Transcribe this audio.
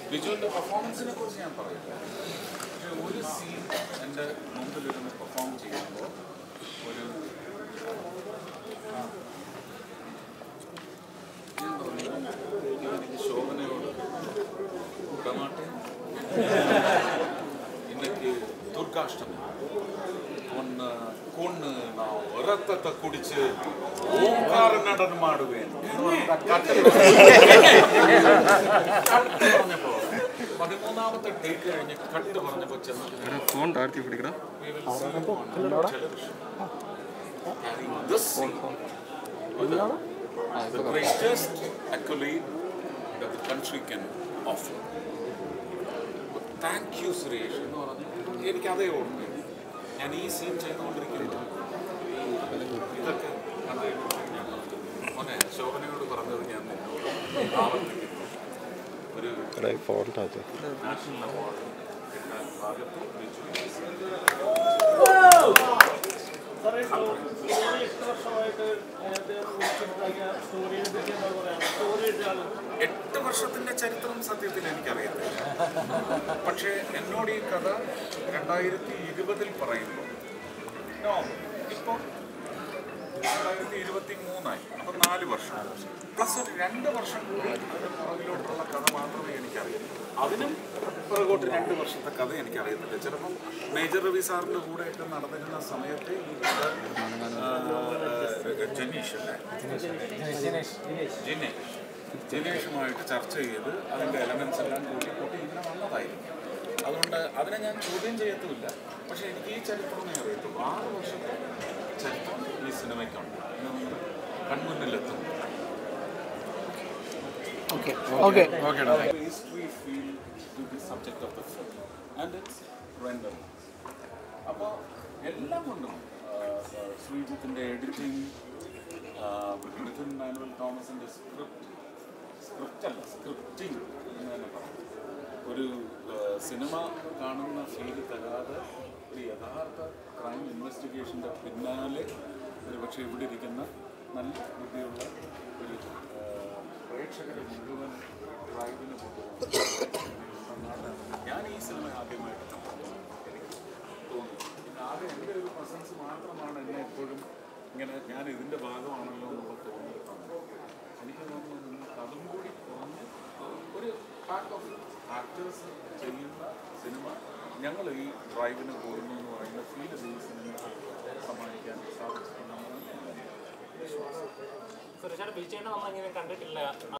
ബിജുവിൻ്റെ പെർഫോമൻസിനെ കുറിച്ച് ഞാൻ പറയില്ല പക്ഷെ ഒരു സീൻ എൻ്റെ മുമ്പിലിരുന്ന് പെർഫോം ചെയ്യുമ്പോൾ ഒരു ആ, ഞാൻ പറഞ്ഞു, എനിക്ക് ശോഭനയോട് വിടമാട്ടെ இன்னைக்கு துர்காஷ்டமி ஒன்று கொன்று நான் ரத்தத்தை குடிச்சு ஓங்கார நடனம் ஆடுவேன் കട്ട് പറഞ്ഞപ്പോ പതിമൂന്നാമത്തെ ടേക്ക് കഴിഞ്ഞ് കട്ട് പറഞ്ഞപ്പോ ചെന്നിട്ട് ഫോൺ താഴ്ത്തി പിടിക്കണം we will see you on television carrying this scene with the, the greatest accolade that the country can offer. Thank you Suresh എന്ന് പറഞ്ഞു എനിക്കതേ ഓർമ്മയുള്ളൂ ഞാൻ ഈ സീൻ ചെയ്തുകൊണ്ടിരിക്കുമ്പോൾ ഇതൊക്കെ കണ്ടു കഴിഞ്ഞപ്പോൾ ഞാൻ പറഞ്ഞു, മോനെ ശോഭനയോട് പറഞ്ഞത് ഞാൻ നിന്നോട് ആവർത്തിക്കുന്നു ഒരു ഫോൺ താഴ്ത്തി നാഷണൽ അവാർഡ് കിട്ടാൻ ഭാഗത്ത് ബിജു സാറേ സ്റ്റോറി എട്ട് വർഷമായിട്ട് നേരത്തെ വിളിച്ചിട്ടുണ്ടാക്കിയ സ്റ്റോറിയെ പറ്റി എന്താ പറയാ സ്റ്റോറി എഴുതിയാണ് എട്ട് വർഷത്തിന്റെ ചരിത്രം സത്യത്തിൽ എനിക്കറിയത്തില്ല പക്ഷേ എന്നോട് ഈ കഥ രണ്ടായിരത്തി ഇരുപതിൽ പറയുമ്പോൾ നോ ഇപ്പം രണ്ടായിരത്തി ഇരുപത്തി മൂന്നായി അപ്പം നാല് വർഷം പ്ലസ് ഒരു രണ്ട് വർഷം കൂടി അതിന് പുറകിലോട്ടുള്ള കഥ മാത്രമേ എനിക്കറിയൂ അതിനും പുറകോട്ട് രണ്ട് വർഷത്തെ കഥ എനിക്കറിയത്തില്ല ചിലപ്പം മേജർ രവി സാറിൻ്റെ കൂടെയൊക്കെ നടന്നിരുന്ന സമയത്ത് ഈ കഥ ആ, ജനീഷ് അല്ലേ ജിനേഷ് ജിനേഷുമായിട്ട് ചർച്ച ചെയ്ത് അതിൻ്റെ എലമെൻസ് എല്ലാം കൂട്ടി കൂട്ടി ഇങ്ങനെ വന്നതായിരിക്കും അതുകൊണ്ട് അതിനെ ഞാൻ ചോദ്യം ചെയ്യത്തുമില്ല പക്ഷേ എനിക്ക് ഈ ചരിത്രമേ അറിയത്തുള്ളൂ ആറ് വർഷത്തെ ചരിത്രം ഈ സിനിമയ്ക്കുണ്ട് ഇന്ന് നിങ്ങൾ കൺമുന്നിലെത്തും okay okay history feel to the subject of the film and its rendering. അപ്പോൾ എല്ലാം കൊണ്ടും ആ, ശ്രീജിത്തിൻ്റെ എഡിറ്റിംഗ് മിഥുൻ മാനുവൽ തോമസിൻ്റെ സ്ക്രിപ്റ്റ് സ്ക്രിപ്റ്റ് അല്ല സ്ക്രിപ്റ്റിംഗ് എന്ന് തന്നെ പറയാം ഒരു ആ, സിനിമ കാണുന്ന ഫീൽ തരാതെ ഒരു യഥാർത്ഥ ക്രൈം ഇൻവെസ്റ്റിഗേഷൻ്റെ പിന്നാലെ ഒരു പക്ഷേ ഇവിടെ ഇരിക്കുന്ന നല്ല ബുദ്ധിയുള്ള ഒരു ആ, പ്രേക്ഷകരെ മുഴുവൻ ഡ്രൈവിന് കൊണ്ടുപോകും ഞാൻ ഈ സിനിമ ആദ്യമായിട്ട് കണ്ടപ്പോൾ എനിക്ക് തോന്നി പിന്നെ ആകെ എൻ്റെ ഒരു പ്രസൻസ് മാത്രമാണ് എന്നെ എപ്പോഴും ഇങ്ങനെ ഞാൻ ഇതിൻ്റെ ഭാഗമാണല്ലോ എന്നുള്ള തോന്നൽ തന്നത് എനിക്ക് തോന്നുന്നു നിങ്ങൾക്ക് അതും കൂടി കുറഞ്ഞ് ഒരു പാർട്ട് ഓഫ് ആക്ടേഴ്സ് ചെയ്യുന്ന സിനിമ ഞങ്ങൾ ഈ ഡ്രൈവിന് പോകുന്നു എന്ന് പറയുന്ന ഫീൽ ഈ സിനിമയ്ക്ക് സമ്മാനിക്കാൻ സാധിച്ചിട്ടുണ്ടെന്നാണ് എൻ്റെ വിശ്വാസം സുരേഷാണ് ബീച്ചേനെ നമ്മളിങ്ങനെ കണ്ടിട്ടില്ല